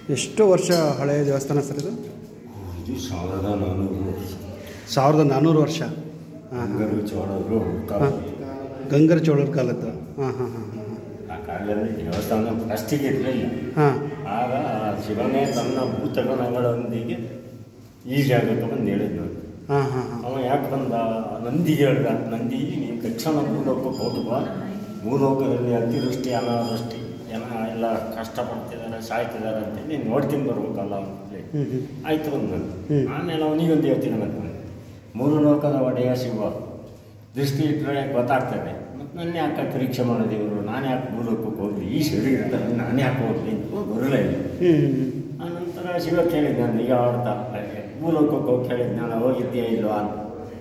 ಎಷ್ಟು ವರ್ಷ ಹಳೆಯ ದೇವಸ್ಥಾನ ಸರ್ ಇದು ಇದು ಸಾವಿರದ ನಾನ್ನೂರು ವರ್ಷ ಸಾವಿರದ ನಾನ್ನೂರು ವರ್ಷ ಹಾಂ ಗಂಗರು ಚೋಳರು ಕಾಲ ಗಂಗರ ಚೋಳರ ಕಾಲದ್ದು ಹಾಂ ಹಾಂ ಹಾಂ ಹಾಂ ಆ ಕಾಲದಲ್ಲಿ ದೇವಸ್ಥಾನ ಫಸ್ಟಿಗೆ ಇರಲಿಲ್ಲ ಹಾಂ ಆಗ ಆ ಶಿವನೇ ತನ್ನ ಭೂತಗಣಗಳೊಂದಿಗೆ ಈ ಜಾಗಕ್ಕೆ ಬಂದು ಹೇಳಿದ್ನು ಹಾಂ ಹಾಂ ಹಾಂ ಅವ ಯಾಕೆ ಬಂದ ನಂದಿಗೆ ಹೇಳ್ದ ನಂದಿ ನೀನು ತಕ್ಷಣ ಭೂಲೋಕಕ್ಕೆ ಹೋಗುವ ಭೂಲೋಕದಲ್ಲಿ ಅತಿವೃಷ್ಟಿ ಅನಾವೃಷ್ಟಿ ಜನ ಎಲ್ಲ ಕಷ್ಟಪಡ್ತಿದ್ದಾರೆ ಸಾಯ್ತಿದ್ದಾರೆ ಅಂತ ನೀನು ನೋಡ್ಕೊಂಡು ಬರ್ಬೇಕಲ್ಲ ಅಂತೇಳಿ ಹ್ಞೂ ಹ್ಞೂ ಆಯ್ತು ಅಂದ ಹ್ಮ್. ಆಮೇಲೆ ಅವನಿಗೊಂದು ಯೋಚನೆ ಮಾಡ್ತಾನೆ ಮೂರು ಲೋಕದ ಒಡೆಯ ಶಿವ ದೃಷ್ಟಿ ಇಟ್ಟರೆ ಗೊತ್ತಾಗ್ತದೆ ಮತ್ತು ನನ್ನ ಯಾಕೆ ಪರೀಕ್ಷೆ ಮಾಡೋದು ಇವರು ನಾನು ಯಾಕೆ ಭೂಲೋಕಕ್ಕೆ ಹೋಗಲಿ ಈ ಶರೀರದಲ್ಲಿ ನಾನು ಯಾಕೆ ಹೋಗಲಿ ಅಂತ ಬರಲೇ ಇಲ್ಲ ಹ್ಞೂ ಹ್ಞೂ ಆನಂತರ ಶಿವ ಕೇಳಿದ್ ನಾನು ಈಗ ಆಡ್ತಾ ಭೂಲೋಕಕ್ಕೆ ಹೋಗಿ ಕೇಳಿದ್ ನಾನು ಹೋಗಿದ್ದೆ ಇಲ್ವಾ ಅಂತ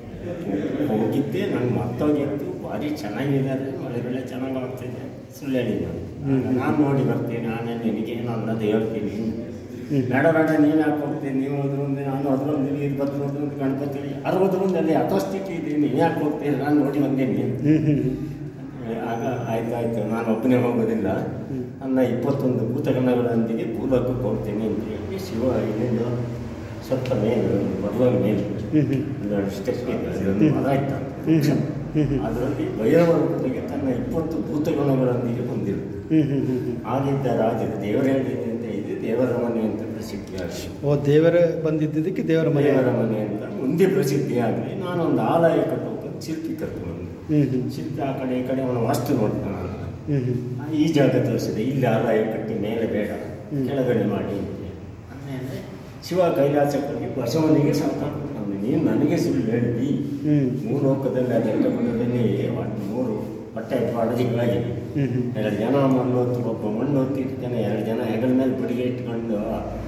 ಹೋಗಿದ್ದೆ ನನಗೆ ಮತ್ತೋಗಿತ್ತು ಭಾರಿ ಚೆನ್ನಾಗಿದ್ದಾರೆ ಮಳೆ ಬೆಳೆ ಚೆನ್ನಾಗಿ ಆಗ್ತಿದೆ ಸುಳ್ಳು ಹೇಳಿದ್ದೆ ನಾನು ನಾನು ನೋಡಿ ಬರ್ತೀನಿ ನಾನೇ ನಿನಗೆ ಅನ್ನೋದು ಹೇಳ್ತೀನಿ ಹ್ಮ್. ಬೇಡ ಬೇಡ ನೀವು ಯಾಕೆ ಹೋಗ್ತೀನಿ ನೀವು ಹೋದ್ರು ಮುಂದೆ ನಾನು ಅದ್ರ ಮುಂದೆ ನೀರು ಬದ್ರ ಮುಂದೆ ಗಣಪತಿ ಅರವತ್ತು ಮುಂದೆ ಅಥೋಸ್ಥಿತಿ ಇದೆ ನೀವು ಯಾಕೆ ಹೋಗ್ತೀರಿ ನಾನು ನೋಡಿ ಬಂದೇನಿ ಹ್ಞೂ ಹ್ಞೂ ಆಗ ಆಯ್ತು ಆಯ್ತು ನಾನು ಒಬ್ಬನೇ ಹೋಗೋದಿಲ್ಲ ನನ್ನ ಇಪ್ಪತ್ತೊಂದು ಭೂತಗಣಗಳೊಂದಿಗೆ ಭೂಲೋಕಕ್ಕೆ ಹೋಗ್ತೀನಿ ಅಂತ ಹೇಳಿ ಶಿವ ಇಲ್ಲಿಂದ ಸ್ವಲ್ಪ ಮೇಲೆ ಬರುವ ಮೇಲೆ ಹ್ಞೂ ಹ್ಞೂ ಒಂದು ಸ್ಟೆಪ್ ಇದೆ ಅದೊಂದು ಮರ ಇತ್ತು ಹ್ಮ್ ಹ್ಮ್. ಹ್ಮ್ ಹ್ಮ್. ಅದರಲ್ಲಿ ಭೈರವ ರೂಪದಲ್ಲಿ ತನ್ನ ಇಪ್ಪತ್ತು ಭೂತಗಣಗಳೊಂದಿಗೆ ಬಂದಿರು ಹ್ಞೂ ಹ್ಞೂ ಹ್ಞೂ ಹ್ಞೂ ಆಗಿದ್ದ ರಾಜರು ದೇವರ ಅಂತ ಇದೆ ದೇವರ ಮನೆ ಅಂತ ಪ್ರಸಿದ್ಧಿಯಾಗಲಿ ಓ ದೇವರೇ ಬಂದಿದ್ದಕ್ಕೆ ದೇವರ ಮನೆ ದೇವರ ಮನೆ ಅಂತ ಮುಂದೆ ಪ್ರಸಿದ್ಧಿಯಾಗಲಿ ನಾನೊಂದು ಆಲಯ ಕಟ್ಟೋಕೆ ಶಿಲ್ಪಿ ಕರ್ಕೊಂಡು ಹ್ಞೂ ಹ್ಞೂ ಶಿಲ್ಪಿ ಆ ಕಡೆ ಈ ಕಡೆ ಅವನ ವಾಸ್ತು ನೋಡ್ತಾನೆ ನಾನು. ಹ್ಞೂ ಹ್ಞೂ ಆ, ಈ ಜಾಗ ತೋರಿಸಿದೆ ಇಲ್ಲಿ ಆಲಯ ಕಟ್ಟಿ ಮೇಲೆ ಬೇಡ ಹ್ಮ್. ಕೆಳಗಡೆ ಮಾಡಿ ಅಂತ. ಆಮೇಲೆ ಶಿವ ಕೈಲಾಸಕ್ಕೆ ಬಸವನಿಗೆ ಸಾಕಾಗ್ತದೆ ನೀನು ನನಗೆ ಸುಳ್ಳು ಹೇಳಿದಿ ಹ್ಞೂ ಮೂರು ಲೋಕದಲ್ಲಿ ಅದೆಲ್ಲ ಬಂದದಲ್ಲಿ ಒಂದು ಮೂರು ಹೊಟ್ಟೆ ಬಾಡಜಿಗಳಾಗಿದೆ ಹ್ಞೂ ಹ್ಞೂ ಎರಡು ಜನ ಮಣ್ಣು ಹೊತ್ತು ಒಬ್ಬ ಮಣ್ಣು ಹೊತ್ತಿರ್ತಾನೆ ಎರಡು ಜನ ಹೆಗಲ ಮೇಲೆ ಬಿಡಿಗೆ ಇಟ್ಕೊಂಡು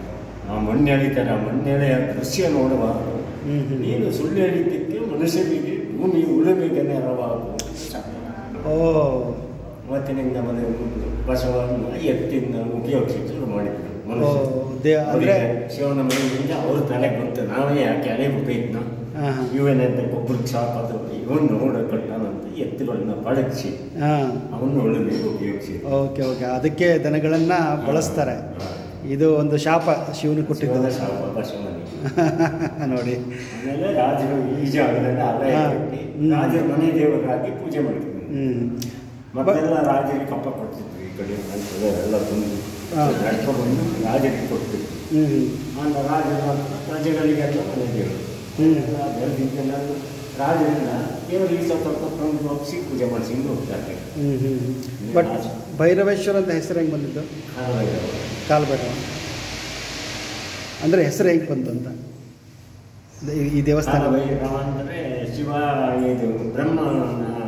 ಆ ಮಣ್ಣು ಎಳಿತಾರೆ ಆ ಮಣ್ಣು ಎಳೆಯ ದೃಶ್ಯ ನೋಡುವ ಹ್ಮ್ ಹ್ಮ್. ನೀನು ಸುಳ್ಳು ಹೇಳಿದ್ದಕ್ಕೆ ಮನುಷ್ಯರಿಗೆ ಭೂಮಿ ಉಳಬೇಕನ್ನೇ ಅರವಾಗು ಓ ಅವತ್ತಿನಿಂದ ಮನೆ ಬಸವವನ್ನು ಎತ್ತಿಂದ ಉಪಯೋಗಿಸಿ ಶುರು ಮಾಡಿದ್ರು ಮನುಷ್ಯ ಓ, ದೇ- ಅಂದ್ರೆ- ಅವರಿಗೆ ಶಿವನ ಮನೆಯಿಂದ ಅವ್ರ ತಲೆಗೆ ಬಂತು ನಾವೇ ಯಾಕೆ ಹಳೆ ಬೇಕನ್ನ ಹಾಂ ಹಾಂ ಇವನಂತ ಗೊಬ್ಬರಕ್ಕೆ ಸಾಕೋದು ಇವನು ನೋಡ ಕಟ್ಟಾನಂತ ಎತ್ತುಗಳನ್ನ ಪಳಗಿಸಿ ಹಾಂ ಅವನು ಉಳಿಬೇಕು ಉಪಯೋಗಿಸಿ ಓಕೆ ಓಕೆ ಅದಕ್ಕೆ ದನಗಳನ್ನು ಬಳಸ್ತಾರೆ ಇದು ಒಂದು ಶಾಪ ಶಿವನು ಕೊಟ್ಟಿದ್ದು ಶಿವನ ಶಾಪ ಬಸವನಿಗೆ ನೋಡಿ ಆಮೇಲೆ ರಾಜರು ಈ ಜಾಗದಲ್ಲಿ ಆಲಯ ಹಾ. ಕಟ್ಟಿ ಹ್ಮ್. ರಾಜರ ಮನೆ ದೇವರಾಗಿ ಪೂಜೆ ಮಾಡ್ತಿದ್ರು ಹ್ಞೂ ಮತ್ತೆಲ್ಲ ರಾಜರಿಗೆ ಕಪ್ಪ ಕೊಡ್ತಿದ್ರು ಈ ಕಡೆ ಅಂತದ್ದು ಎಲ್ಲ ಬಂದು ಹಾ. ನಡ್ಕೊಂಡು ರಾಜರಿಗೆ ಕೊಡ್ತಿದ್ರು ಹ್ಞೂ ಹ್ಞೂ ಆಗ ರಾಜರ ಪ್ರಜೆಗಳಿಗೆಲ್ಲ ಮನೆ ದೇವರು ಹ್ಮ್. ಎಲ್ಲ ಬೆಳೆದಿದ್ದೆಲ್ಲ ರಾಜರಿಂದ ದೇವರಿಗೆ ಸ್ವಲ್ಪ ಪ್ರಮುಖ ಒಪ್ಪಿಸಿ ಪೂಜೆ ಮಾಡಿಸಿಕೊಂಡು ಹೋಗ್ತಾರೆ ಹ್ಞೂ ಹ್ಞೂ ಬಟ್ ಭೈರವೇಶ್ವರ ಅಂತ ಹೆಸರು ಹೆಂಗೆ ಬಂದಿದ್ದು ಕಾಲಭೈರವ. ಕಾಲ್ಭೈರವ ಅಂದರೆ ಹೆಸರು ಹೆಂಗೆ ಬಂತು ಅಂತ ಈ- ಈ ದೇವಸ್ಥಾನ ಕಾಲಭೈರವ ಅಂದರೆ ಶಿವ ಇದು ಬ್ರಹ್ಮನ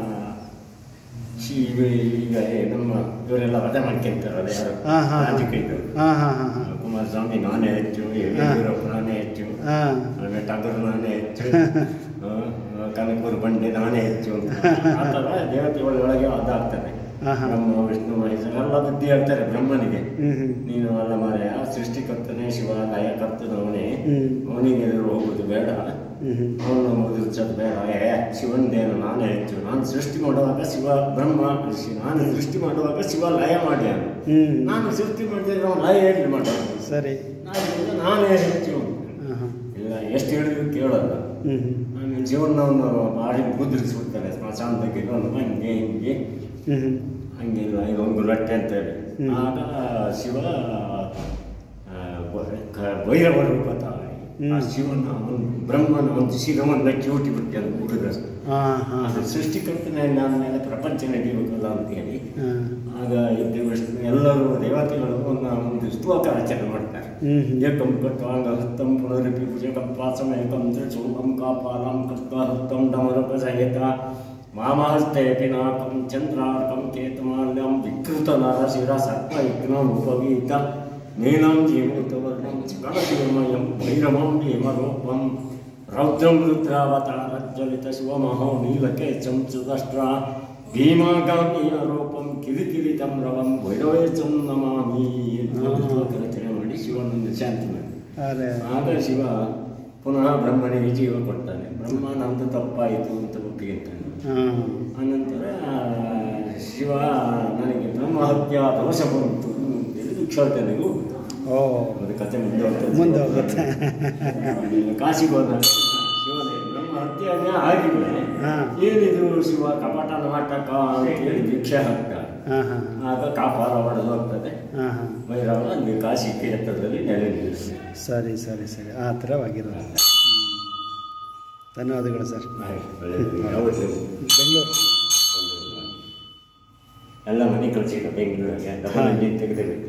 ಶಿವ ಈಗ ನಮ್ಮ ಇವರೆಲ್ಲ ವಧ ಮಾಡ್ಕೊಂತಾರಲ್ಲ ಯಾರು ಹಾಂ ಹಾಂ ರಾಜಕೀಯದವರು ಹಾಂ ಹಾಂ ಹಾಂ ಹಾಂ ಕುಮಾರಸ್ವಾಮಿ ನಾನೇ ಹೆಚ್ಚು ಯಡಿಯೂರಪ್ಪ ನಾನೇ ಹೆಚ್ಚು ಹಾಂ ಆಮೇಲೆ ಟಗರು ನಾನೇ ಹೆಚ್ಚು ಆ, ಕನಕಪುರ ಬಂಡೆ ನಾನೇ ಹೆಚ್ಚು ಅಂತ ಆ ಥರ ದೇವತೆಗಳೊಳಗೆ ಅದಾಗ್ತದೆ ಹಾಂ ಹಾಂ ಬ್ರಹ್ಮ ವಿಷ್ಣು ಮಹೇಶ ಎಲ್ಲ ಬುದ್ಧಿ ಹೇಳ್ತಾರೆ ಬ್ರಹ್ಮನಿಗೆ ಹ್ಞೂ ಹ್ಞೂ ನೀನು ಅಲ್ಲ ಮಾರಾಯ ಸೃಷ್ಟಿಕರ್ತನೇ ಶಿವ ಲಯಕರ್ತನವನೇ ಹ್ಞೂ ಅವನಿಗೆ ಎದುರು ಹೋಗೋದು ಬೇಡ ಹ್ಞೂ ಹ್ಞೂ ಅವನು ಮುದುರ್ಸೋದು ಬೇಡ ಏ ಶಿವಂದೇನು ನಾನೇ ಹೆಚ್ಚು ನಾನು ಸೃಷ್ಟಿ ಮಾಡುವಾಗ ಶಿವ ಬ್ರಹ್ಮ ಶಿ- ನಾನು ಸೃಷ್ಟಿ ಮಾಡುವಾಗ ಶಿವ ಲಯ ಮಾಡ್ಯಾನ ಹ್ಞೂ ನಾನು ಸೃಷ್ಟಿ ಮಾಡಿದ್ರೆ ಅವನು ಲಯ ಎಲ್ಲಿ ಮಾಡೋದು ಸರಿ ನಾನು ನಾನೇ ಹೆಚ್ಚು ಹಾಂ ಹಾಂ ಇಲ್ಲ ಎಷ್ಟು ಹೇಳಿದ್ರು ಕೇಳಲ್ಲ ಹ್ಞೂ ಹ್ಞೂ ಆಮೇಲೆ ಜೀವನವನ್ನು ಭಾರಿ ಮುದ್ರಿಸ್ಬಿಡ್ತಾರೆ ಸ್ಮಶಾನದಲ್ಲಿ ಇರೋನು ಹಂಗೆ ಹಿಂಗೆ ಹ್ಞೂ ಹ್ಞೂ ಹಂಗಿಲ್ಲ ಇದೊಂದು ಲಟ್ಟೆ ಅಂತೇಳಿ ಹ್ಮ್. ಆಗ ಶಿವ ಆ, ಬ- ಕ- ಭೈರವ ರೂಪ ತಾಯಿ ಆ ಹ್ಮ್. ಶಿವನ ಅವನು ಬ್ರಹ್ಮನ ಒಂದು ಶಿರವನ್ನು ಕಿವುಟಿ ಬಿಟ್ಟು ಅದು ಹುಡುಗ ಹಾಂ ಹಾಂ ಅದು ಸೃಷ್ಟಿಕರ್ತನೆ ನನ್ನ ಮೇಲೆ ಪ್ರಪಂಚ ನಡೀಬೇಕಲ್ಲ ಅಂತೇಳಿ ಹಾಂ ಆಗ ಇದ್ದು ವಿಷ್ಣು ಎಲ್ಲರೂ ದೇವತೆಗಳು ಒಂದು ಒಂದು ಸ್ತೋಕ ರಚನೆ ಮಾಡ್ತಾರೆ ಹ್ಞೂ ಹ್ಞೂ ಏಕಂ ಕಟ್ವಾಂಗ ಹಸ್ತಂ ಪುನರಪಿ ಭುಜಕಂ ಪಾಸಮೇಕಂ ತ್ರಿಶೂಲಂ ಕಾಪಾಲಂ ಕೃತ್ವಾ ಹಸ್ತಂ ಡಮರುಕ ಸಹಿತ ಮಾಮಹಸ್ತೆ ಪಿನಾಕಂ ಚಂದ್ರಾರ್ಕಂ ಕೇತುಮಾಲ್ಯಂ ವಿಕೃತ ನರಶಿರ ಸರ್ಪ ಯಜ್ಞಂ ಉಪವೀತ ನೀಲಂ ಜೀವೂತವರ್ಣಂ ಗಣಶಿವಮಯಂ ಭೈರವಂ ಭೀಮರೂಪಂ ರೌದ್ರಂ ರುದ್ರಾವತಾರಜ್ವಲಿತ ಶಿವಮಹೋ ನೀಲಕೇಶಂ ಸುದಷ್ಟ್ರ ಭೀಮಾಗಾಮೀನ ರೂಪಂ ಕಿರಿಕಿರಿತಂ ರವಂ ಭೈರವೇಶಂ ನಮಾಮಿ ಅಂತ ಶ್ಲೋಕ ರಚನೆ ಮಾಡಿ ಶಿವನನ್ನು ಶಾಂತಿ ಮಾಡಿ ಅದೇ ಆಗ ಶಿವ ಪುನಃ ಬ್ರಹ್ಮನಿಗೆ ಜೀವ ಕೊಡ್ತಾನೆ ಬ್ರಹ್ಮ ನಂದು ತಪ್ಪಾಯಿತು ಅಂತ ಒಪ್ಪಿಗೆಂತಾನೆ ಹಾಂ ಆನಂತರ ಶಿವ ನನಗೆ ಬ್ರಹ್ಮಹತ್ಯ ದೋಷ ಬಂತು ಅಂತೇಳಿ ದುಃಖತನಿಗೂ ಓ ಅದು ಕತೆ ಮುಂದೆ ಹೋಗ್ತದೆ ಮುಂದೆ ಹೋಗುತ್ತೆ ಆಮೇಲೆ ಕಾಶಿಗೆ ಹೋದಾಗ ಶಿವನೇ ನಮ್ಮ ಹತ್ಯೆಯನ್ನೇ ಆಗಿದ್ರೆ ಹಾಂ ಏನಿದು ಶಿವ ಕಪಟನ ನಾಟಕ ಅಂತೇಳಿ ಭಿಕ್ಷೆ ಹಾಕ್ತ ಹಾಂ ಹಾಂ ಆಗ ಕಾಪಾರ ಹೊಡೆದು ಹೋಗ್ತದೆ ಹಾಂ ಹಾಂ ಭೈರವ ಅಲ್ಲಿ ಕಾಶಿ ಕ್ಷೇತ್ರದಲ್ಲಿ ನೆಲೆ ನಿಲ್ಲಿಸಿ ಸರಿ ಸರಿ ಸರಿ ಆ ಥರವಾಗಿರೋದು ಹ್ಮ್. ಧನ್ಯವಾದಗಳು ಸರ್ ಆಯ್ತು, ಒಳ್ಳೆಯದು. ಯಾವತ್ತು? ಬೆಂಗಳೂರು ಎಲ್ಲ ಮನೆ ಕಳಿಸಿದ್ರು ಬೆಂಗಳೂರಿಗೆ ಡಬಲ್ ಇಂಜಿನ್ ತೆಗೆದಿರುತ್ತೆ